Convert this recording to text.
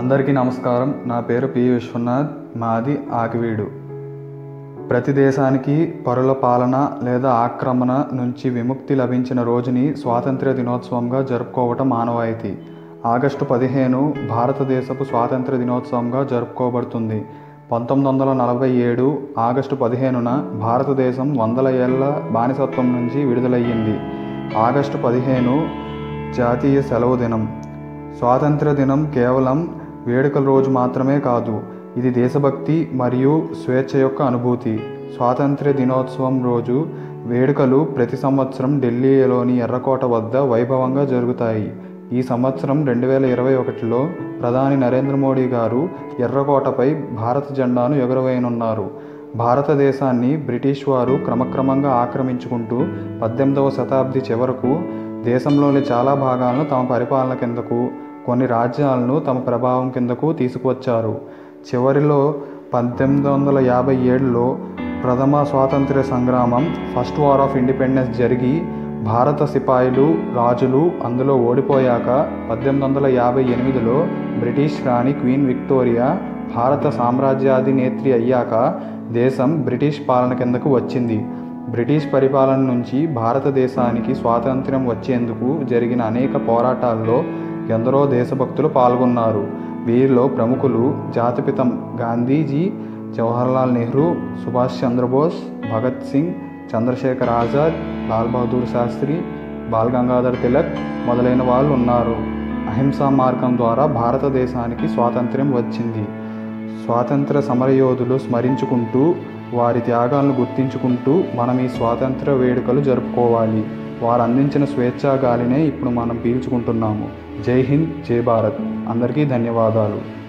అందరికీ నమస్కారం నా పేరు పి విశ్వనాథ్ మాది ఆకివీడు ప్రతి దేశానికి పరుల పాలన లేదా ఆక్రమణ నుంచి విముక్తి లభించిన రోజుని స్వాతంత్ర్య దినోత్సవంగా జరుపుకోవటం మానవాయితీ ఆగస్టు పదిహేను భారతదేశపు స్వాతంత్ర్య దినోత్సవంగా జరుపుకోబడుతుంది పంతొమ్మిది వందల నలభై ఏడు ఆగస్టు పదిహేనున భారతదేశం వందల ఏళ్ల బానిసత్వం నుంచి విడుదలయ్యింది ఆగస్టు పదిహేను జాతీయ సెలవు దినం స్వాతంత్ర దినం కేవలం వేడుకల రోజు మాత్రమే కాదు ఇది దేశభక్తి మరియు స్వేచ్ఛ యొక్క అనుభూతి స్వాతంత్ర్య దినోత్సవం రోజు వేడుకలు ప్రతి సంవత్సరం ఢిల్లీలోని ఎర్రకోట వద్ద వైభవంగా జరుగుతాయి ఈ సంవత్సరం రెండు వేల ఇరవై ఒకటిలో ప్రధాని నరేంద్ర మోడీ గారు ఎర్రకోటపై భారత జెండాను ఎగురవేయనున్నారు భారతదేశాన్ని బ్రిటిష్ వారు క్రమక్రమంగా ఆక్రమించుకుంటూ పద్దెనిమిదవ శతాబ్ది చివరకు దేశంలోని చాలా భాగాలను తమ పరిపాలన కిందకు కొన్ని రాజ్యాలను తమ ప్రభావం కిందకు తీసుకువచ్చారు చివరిలో పద్దెనిమిది వందల యాభై ఏడులో ప్రథమ స్వాతంత్ర్య సంగ్రామం ఫస్ట్ వార్ ఆఫ్ ఇండిపెండెన్స్ జరిగి భారత సిపాయిలు రాజులు అందులో ఓడిపోయాక పద్దెనిమిది వందల యాభై ఎనిమిదిలో బ్రిటిష్ రాణి క్వీన్ విక్టోరియా భారత సామ్రాజ్యాధినేత్రి అయ్యాక దేశం బ్రిటిష్ పాలన కిందకు వచ్చింది బ్రిటిష్ పరిపాలన నుంచి భారతదేశానికి స్వాతంత్ర్యం వచ్చేందుకు జరిగిన అనేక పోరాటాల్లో ఎందరో దేశభక్తులు పాల్గొన్నారు వీరిలో ప్రముఖులు జాతిపిత గాంధీజీ జవహర్లాల్ నెహ్రూ సుభాష్ చంద్రబోస్ భగత్ సింగ్ చంద్రశేఖర్ ఆజాద్ లాల్ బహదూర్ శాస్త్రి బాల్ గంగాధర్ తిలక్ మొదలైన వాళ్ళు ఉన్నారు అహింసా మార్గం ద్వారా భారతదేశానికి స్వాతంత్ర్యం వచ్చింది స్వాతంత్ర సమరయోధులు స్మరించుకుంటూ వారి త్యాగాలను గుర్తించుకుంటూ మనం ఈ స్వాతంత్ర వేడుకలు జరుపుకోవాలి వారు అందించిన స్వేచ్ఛా గాలినే ఇప్పుడు మనం పీల్చుకుంటున్నాము జై హింద్ జై భారత్ అందరికీ ధన్యవాదాలు